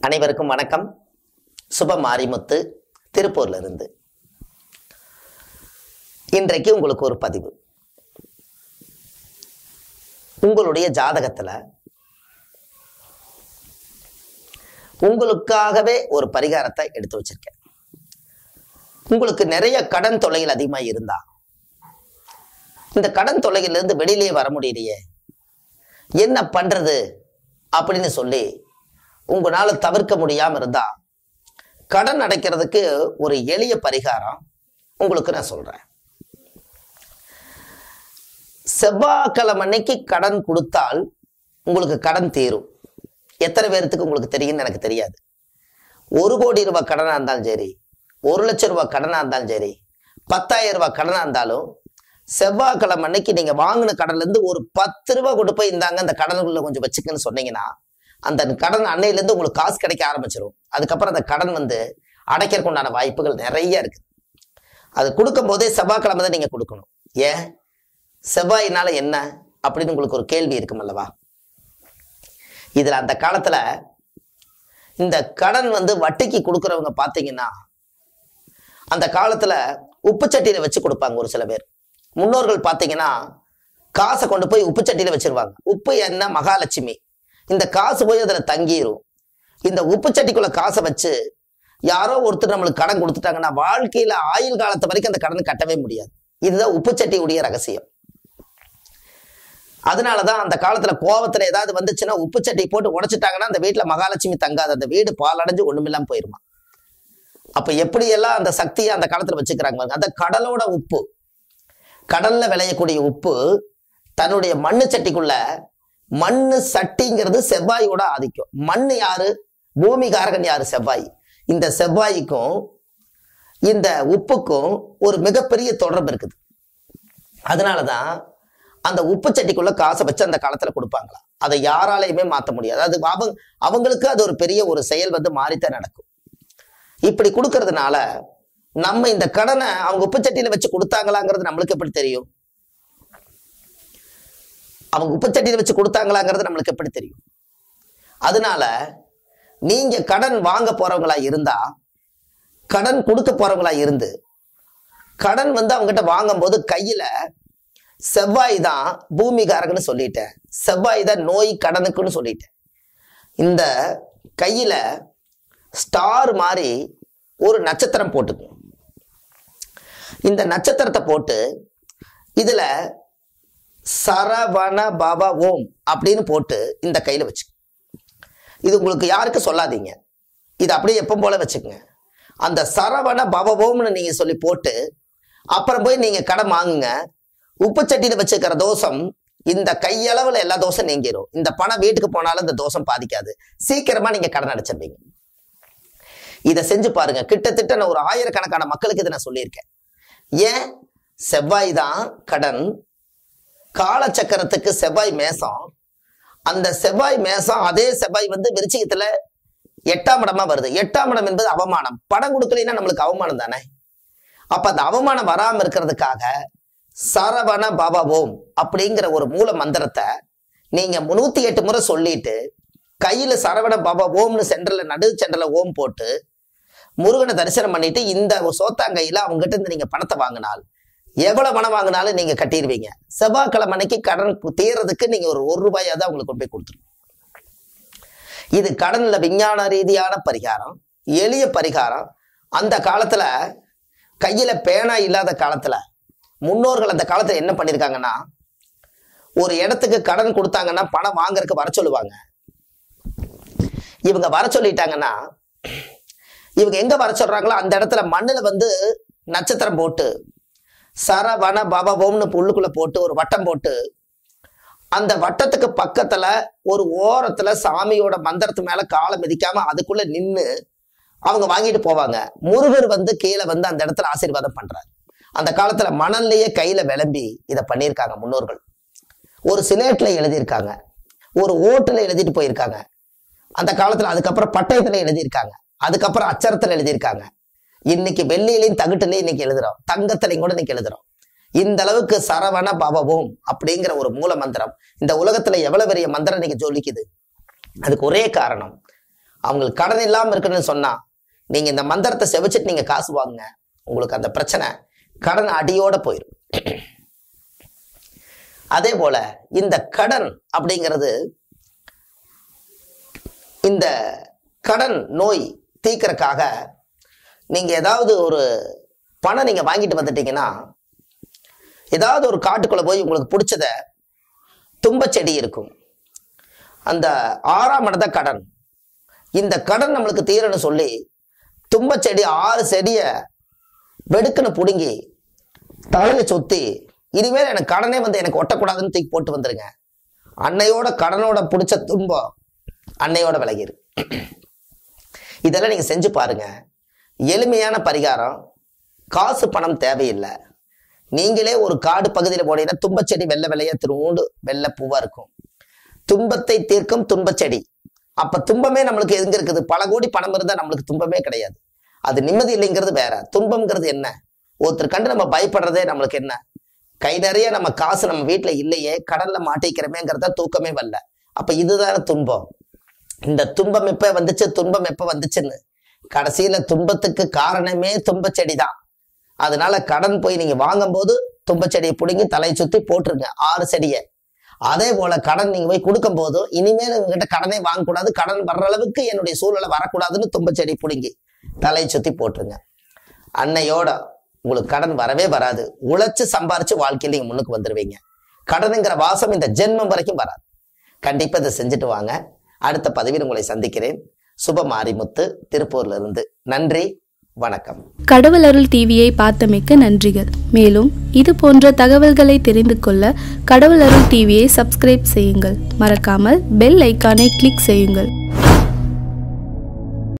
அனைவருக்கும் வணக்கம் சுப மாரிமுத்து திருப்பூர்ல இருந்து இன்றைக்கு உங்களுக்கு ஒரு பதிவு உங்களுடைய ஜாதகத்துல உங்களுக்காகவே ஒரு பரிகாரத்தை எடுத்து வச்சிருக்கேன் உங்களுக்கு நிறைய கடன் தொல்லைகள் அதிகமா இருந்தா இந்த கடன் தொல்லையிலிருந்து வெளியிலே வர முடியலையே என்ன பண்றது அப்படின்னு சொல்லி உங்களால தவிர்க்க முடியாம இருந்தா கடன் அடைக்கிறதுக்கு ஒரு எளிய பரிகாரம் உங்களுக்கு நான் சொல்றேன் செவ்வாய்க்கிழமை அன்னைக்கு கடன் கொடுத்தால் உங்களுக்கு கடன் தீரும் எத்தனை பேர்த்துக்கு உங்களுக்கு தெரியும்னு எனக்கு தெரியாது ஒரு கோடி ரூபாய் கடனா இருந்தாலும் சரி ஒரு லட்சம் ரூபாய் கடனா இருந்தாலும் சரி பத்தாயிரம் ரூபாய் கடனா இருந்தாலும் செவ்வாய்க்கிழமை அன்னைக்கு நீங்க வாங்கின கடன்ல இருந்து ஒரு பத்து ரூபாய் கொண்டு போய் இந்தாங்க அந்த கடனுக்குள்ள கொஞ்சம் வச்சுக்கன்னு சொன்னீங்கன்னா அந்த கடன் அன்னையில இருந்து உங்களுக்கு காசு கிடைக்க ஆரம்பிச்சிடும் அதுக்கப்புறம் அந்த கடன் வந்து அடைக்கிறதுக்கு உண்டான வாய்ப்புகள் நிறைய இருக்கு அது கொடுக்கும் போதே செவ்வாய்க்கிழமை தான் நீங்க கொடுக்கணும் ஏன் செவ்வாயினால என்ன அப்படின்னு உங்களுக்கு ஒரு கேள்வி இருக்கும் அல்லவா இதுல அந்த காலத்துல இந்த கடன் வந்து வட்டிக்கு கொடுக்கறவங்க பாத்தீங்கன்னா அந்த காலத்துல உப்பு சட்டியில வச்சு கொடுப்பாங்க ஒரு சில பேர் முன்னோர்கள் பாத்தீங்கன்னா காசை கொண்டு போய் உப்பு சட்டியில வச்சிருவாங்க உப்பு என்ன மகாலட்சுமி இந்த காசு போய் அதுல தங்கிரும் இந்த உப்பு சட்டிக்குள்ள காசை வச்சு யாரோ ஒருத்தர் நம்மளுக்கு கடன் கொடுத்துட்டாங்கன்னா வாழ்க்கையில ஆயுள் காலத்து வரைக்கும் அந்த கடனை கட்டவே முடியாது இதுதான் உப்பு சட்டியுடைய ரகசியம் அதனாலதான் அந்த காலத்துல கோவத்துல ஏதாவது வந்துச்சுன்னா உப்பு சட்டி போட்டு உடைச்சிட்டாங்கன்னா அந்த வீட்டுல மகாலட்சுமி தங்காது அந்த வீடு பாலடைஞ்சு ஒண்ணுமில்லாம போயிருமா அப்ப எப்படியெல்லாம் அந்த சக்தியை அந்த காலத்துல வச்சுக்கிறாங்க பாருங்க அந்த கடலோட உப்பு கடல்ல விளையக்கூடிய உப்பு தன்னுடைய மண்ணு சட்டிக்குள்ள மண்ணு சட்டிங்கிறது செவ்வாயோட ஆதிக்கம் மண் யாரு பூமிகாரகன் யாரு செவ்வாய் இந்த செவ்வாய்க்கும் இந்த உப்புக்கும் ஒரு மிகப்பெரிய தொடர்பு இருக்குது அதனாலதான் அந்த உப்பு சட்டிக்குள்ள காசை வச்சு அந்த காலத்துல கொடுப்பாங்களா அதை யாராலையுமே மாத்த முடியாது அது அவங்க அவங்களுக்கு அது ஒரு பெரிய ஒரு செயல் வந்து மாறித்தான் நடக்கும் இப்படி கொடுக்கறதுனால நம்ம இந்த கடனை அவங்க உப்பு சட்டியில வச்சு கொடுத்தாங்களாங்கிறது நம்மளுக்கு எப்படி தெரியும் அவங்க உப்பு சட்டியில வச்சு கொடுத்தாங்களாங்கிறது நம்மளுக்கு எப்படி தெரியும் அதனால நீங்க கடன் வாங்க போறவங்களா இருந்தா கடன் கொடுக்க போறவங்களா இருந்து கடன் வந்து அவங்ககிட்ட வாங்கும்போது கையில செவ்வாய் தான் பூமிகாரகன்னு சொல்லிட்டேன் செவ்வாய் தான் நோய் கடனுக்குன்னு சொல்லிட்டேன் இந்த கையில ஸ்டார் மாதிரி ஒரு நட்சத்திரம் போட்டுக்கும் இந்த நட்சத்திரத்தை போட்டு இதுல சரவண பவ ஓம் அப்படின்னு போட்டு இந்த கையில வச்சு இது உங்களுக்கு யாருக்கு சொல்லாதீங்க இது அப்படியே எப்போ போல வச்சுக்கோங்க அந்த சரவண பவ ஓம்னு நீங்க சொல்லி போட்டு அப்புறம் போய் நீங்க கடன் வாங்குங்க உப்பு சட்டியில வச்சுக்கிற தோஷம் இந்த கையளவுல எல்லா தோஷம் நீங்கிரும் இந்த பணம் வீட்டுக்கு போனாலும் இந்த தோஷம் பாதிக்காது சீக்கிரமா நீங்க கடன் அடைச்சிருவீங்க இதை செஞ்சு பாருங்க கிட்டத்தட்ட நான் ஒரு ஆயிரக்கணக்கான மக்களுக்கு இதை நான் சொல்லியிருக்கேன் ஏன் செவ்வாய் தான் கடன் காலச்சக்கரத்துக்கு செவ்வாய் மேசம் அந்த செவ்வாய் மேசம் அதே செவ்வாய் வந்து விருச்சிகத்துல எட்டாம் இடமா வருது எட்டாம் இடம் என்பது அவமானம் படம் கொடுக்கலைன்னா நம்மளுக்கு அவமானம் தானே அப்ப அந்த அவமானம் வராம இருக்கிறதுக்காக சரவண பவவோம் அப்படிங்கிற ஒரு மூல மந்திரத்தை நீங்க முன்னூத்தி எட்டு முறை சொல்லிட்டு கையில சரவண பவ ஓம்னு சென்டர்ல நடு சென்டர்ல ஓம் போட்டு முருகனை தரிசனம் பண்ணிட்டு இந்த சோத்தாங்கையில அவங்ககிட்ட இருந்து நீங்க பணத்தை வாங்கினால் எவ்வளவு பணம் வாங்கினாலும் நீங்க கட்டிடுவீங்க செவ்வாய்க்கிழமை அன்னைக்கு கடன் தீர்றதுக்கு நீங்க ஒரு ஒரு ரூபாயாவது அவங்களுக்கு கொண்டு போய் கொடுத்துருங்க இது கடன்ல விஞ்ஞான ரீதியான பரிகாரம் எளிய பரிகாரம் அந்த காலத்துல கையில பேனா இல்லாத காலத்துல முன்னோர்கள் அந்த காலத்துல என்ன பண்ணிருக்காங்கன்னா ஒரு இடத்துக்கு கடன் கொடுத்தாங்கன்னா பணம் வாங்குறதுக்கு வர சொல்லுவாங்க இவங்க வர சொல்லிட்டாங்கன்னா இவங்க எங்க வர சொல்றாங்களோ அந்த இடத்துல மண்ணுல வந்து நட்சத்திரம் போட்டு சரவண பவபோம்னு உள்ளுக்குள்ள போட்டு ஒரு வட்டம் போட்டு அந்த வட்டத்துக்கு பக்கத்துல ஒரு ஓரத்துல சாமியோட மந்திரத்து மேல காலை மிதிக்காம அதுக்குள்ள நின்னு அவங்க வாங்கிட்டு போவாங்க முருகர் வந்து கீழே வந்து அந்த இடத்துல ஆசீர்வாதம் பண்றாரு அந்த காலத்துல மணல்லையே கையில விளம்பி இதை பண்ணியிருக்காங்க முன்னோர்கள் ஒரு சிலேட்ல எழுதியிருக்காங்க ஒரு ஓட்டுல எழுதிட்டு போயிருக்காங்க அந்த காலத்துல அதுக்கப்புறம் பட்டயத்துல எழுதியிருக்காங்க அதுக்கப்புறம் அச்சரத்துல எழுதியிருக்காங்க இன்னைக்கு வெள்ளியிலையும் தகுட்டுலையும் இன்னைக்கு எழுதுறோம் தங்கத்திலையும் கூட இன்னைக்கு எழுதுறோம் இந்த அளவுக்கு சரவண பவவோம் அப்படிங்கிற ஒரு மூல மந்திரம் இந்த உலகத்துல எவ்வளவு பெரிய மந்திரம் இன்னைக்கு ஜொலிக்குது அதுக்கு ஒரே காரணம் அவங்களுக்கு கடன் இல்லாம இருக்கணும்னு சொன்னா நீங்க இந்த மந்திரத்தை செவிச்சிட்டு நீங்க காசு வாங்குங்க உங்களுக்கு அந்த பிரச்சனை கடன் அடியோட போயிடும் அதே போல இந்த கடன் அப்படிங்கிறது இந்த கடன் நோய் தீர்க்கறக்காக நீங்க ஏதாவது ஒரு பணம் நீங்க வாங்கிட்டு வந்துட்டீங்கன்னா ஏதாவது ஒரு காட்டுக்குள்ள போய் உங்களுக்கு பிடிச்சத தும்பச்செடி இருக்கும் அந்த ஆறாம் இடத்த கடன் இந்த கடன் நம்மளுக்கு தீரன்னு சொல்லி தும்பச்செடி ஆறு செடியை வெடுக்குன்னு பிடுங்கி தலையை சுத்தி இனிமேல் எனக்கு கடனே வந்து எனக்கு ஒட்டக்கூடாதுன்னு தூக்கி போட்டு வந்துருங்க அன்னையோட கடனோட பிடிச்ச துன்பம் அன்னையோட விலகிரு இதெல்லாம் நீங்க செஞ்சு பாருங்க எளிமையான பரிகாரம் காசு பணம் தேவையில்லை நீங்களே ஒரு காடு பகுதியில் போனீங்கன்னா தும்பச்செடி வெள்ளை வெள்ளையா திருவுண்டு வெள்ளை பூவா இருக்கும் துன்பத்தை தீர்க்கும் துன்பச்செடி அப்ப துன்பமே நம்மளுக்கு எங்க இருக்குது பல கோடி பணம் இருந்தா நம்மளுக்கு துன்பமே கிடையாது அது நிம்மதி இல்லைங்கிறது வேற துன்பம்ங்கிறது என்ன ஒருத்தர் கண்டு நம்ம பயப்படுறதே நம்மளுக்கு என்ன கை நிறைய நம்ம காசு நம்ம வீட்டுல இல்லையே கடல்ல மாட்டிக்கிறமேங்கிறத தூக்கமே வரல அப்ப இதுதான துன்பம் இந்த துன்பம் எப்ப வந்துச்சு துன்பம் எப்ப வந்துச்சுன்னு கடைசியில துன்பத்துக்கு காரணமே துன்பச்செடி தான் அதனால கடன் போய் நீங்க வாங்கும்போது தும்பச்செடியை பிடுங்கி தலையை சுத்தி போட்டுருங்க ஆறு செடியை அதே போல கடன் நீங்க போய் கொடுக்கும் போதும் இனிமேல் உங்ககிட்ட கடனே வாங்கக்கூடாது கடன் வர்ற அளவுக்கு என்னுடைய சூழ்நிலை வரக்கூடாதுன்னு தும்பச்செடி பிடுங்கி தலையை சுத்தி போட்டுருங்க அன்னையோட உங்களுக்கு கடன் வரவே வராது உழைச்சு சம்பாரிச்சு வாழ்க்கையில் நீங்க முன்னுக்கு வந்துருவீங்க கடனுங்கிற வாசம் இந்த ஜென்மம் வரைக்கும் வராது கண்டிப்பா இதை செஞ்சுட்டு வாங்க அடுத்த பதிவில் உங்களை சந்திக்கிறேன் சுப மாரிமுத்து திருப்பூர்ல இருந்து நன்றி வணக்கம் கடவுள் அருள் டிவியை பார்த்தமைக்கு நன்றிகள் மேலும் இது போன்ற தகவல்களை தெரிந்து கொள்ள கடவுள் அருள் டிவியை சப்ஸ்கிரைப் செய்யுங்கள் மறக்காமல் பெல் ஐக்கானை கிளிக் செய்யுங்கள்